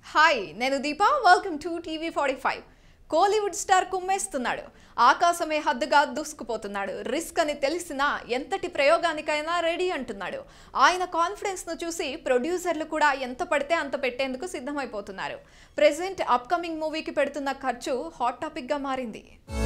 hi నేను Deepa welcome to TV forty five Kollywood star కుమ్మేస్తున్నాడు ఆకాశమే హద్దుగా దూసుకుపోతున్నాడు రిస్క్ అని తెలిసినా ఎంతటి ప్రయోగానికైనా రెడీ అంటున్నాడు ఆయన కాన్ఫిడెన్స్ను చూసి ప్రొడ్యూసర్లు కూడా ఎంత పడితే అంత పెట్టేందుకు సిద్ధమైపోతున్నారు ప్రెసెంట్ అప్కమింగ్ మూవీకి పెడుతున్న ఖర్చు హాట్ టాపిక్గా మారింది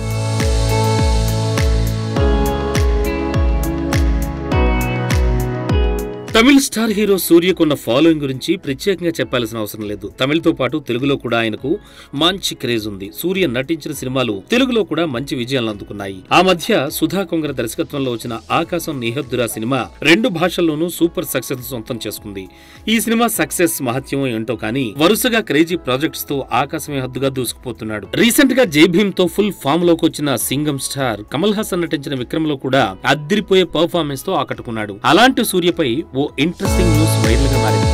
తమిళ స్టార్ హీరో సూర్యకున్న ఫాలోయింగ్ గురించి ప్రత్యేకంగా చెప్పాల్సిన అవసరం లేదు తమిళతో పాటు తెలుగులో కూడా ఆయనకు మంచి క్రేజ్ ఉంది సూర్య నటించిన సినిమాలు తెలుగులో కూడా మంచి విజయాలను అందుకున్నాయి ఆ మధ్య సుధా కొంగర దర్శకత్వంలో వచ్చిన ఆకాశం నిహద్దురా సినిమా రెండు భాషల్లోనూ సూపర్ సక్సెస్ సొంతం చేసుకుంది ఈ సినిమా సక్సెస్ మహత్యం ఏంటో కానీ వరుసగా క్రేజీ ప్రాజెక్ట్స్ తో ఆకాశమే హద్దుగా దూసుకుపోతున్నాడు రీసెంట్ గా జై భీమ్ తో ఫుల్ ఫామ్ లోకి వచ్చిన సింగం స్టార్ కమల్ హాసన్ నటించిన విక్రమ్ లో కూడా అద్దిరిపోయే పర్ఫార్మెన్స్ తో ఆకట్టుకున్నాడు అలాంటి సూర్యపై ఓ ఇంట్రెస్టింగ్ న్యూస్ వైరల్ గా మారింది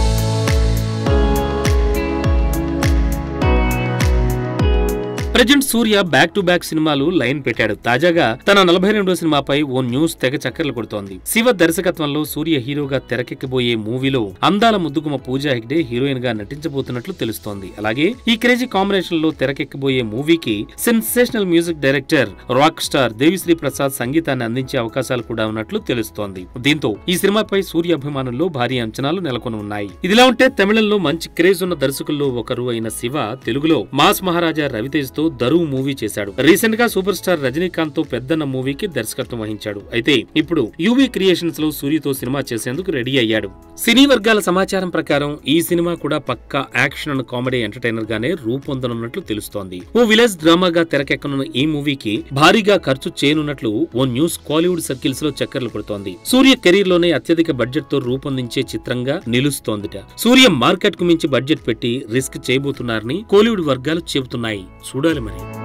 present Suriya back to back సినిమాలు లైన్ పెట్టాడు తాజాగా తన నలభై రెండో సినిమాపై ఓ న్యూస్ తెగ చక్కర్లు కొడుతోంది శివ దర్శకత్వంలో సూర్య హీరోగా తెరకెక్కబోయే మూవీలో అందాల ముద్దుగుమ పూజా హెగ్డే హీరోయిన్ గా నటించబోతున్నట్లు తెలుస్తోంది అలాగే ఈ క్రేజీ కాంబినేషన్ లో తెరకెక్కబోయే మూవీకి sensational music director rock star Devi Sri Prasad సంగీతాన్ని అందించే అవకాశాలు కూడా ఉన్నట్లు తెలుస్తోంది దీంతో ఈ సినిమాపై సూర్య అభిమానుల్లో భారీ అంచనాలు నెలకొని ఉన్నాయి ఇదిలా ఉంటే తమిళంలో మంచి క్రేజ్ ఉన్న దర్శకుల్లో ఒకరు అయిన శివ తెలుగులో మాస్ మహారాజా రవితేజ్ తో దరువు మూవీ చేశాడు రీసెంట్ గా సూపర్ స్టార్ రజనీకాంత్ తో పెద్దన్న మూవీకి దర్శకత్వం వహించాడు అయితే ఇప్పుడు యూవీ క్రియేషన్స్ లో సూర్యతో సినిమా చేసేందుకు రెడీ అయ్యాడు సినీ వర్గాల సమాచారం ప్రకారం ఈ సినిమా కూడా పక్కా యాక్షన్ అండ్ కామెడీ ఎంటర్టైనర్ గానే రూపొందనున్నట్లు తెలుస్తోంది ఓ విలేజ్ డ్రామాగా తెరకెక్కనున్న ఈ మూవీకి భారీగా ఖర్చు చేయనున్నట్లు ఓ న్యూస్ కాలీవుడ్ సర్కిల్స్ లో చక్కర్లు కొడుతోంది సూర్య కెరీర్ లోనే అత్యధిక బడ్జెట్ తో రూపొందించే చిత్రంగా నిలుస్తోందిట సూర్య మార్కెట్ కు మించి బడ్జెట్ పెట్టి రిస్క్ చేయబోతున్నారని కోలీవుడ్ వర్గాలు చెబుతున్నాయి చూడాలి మరి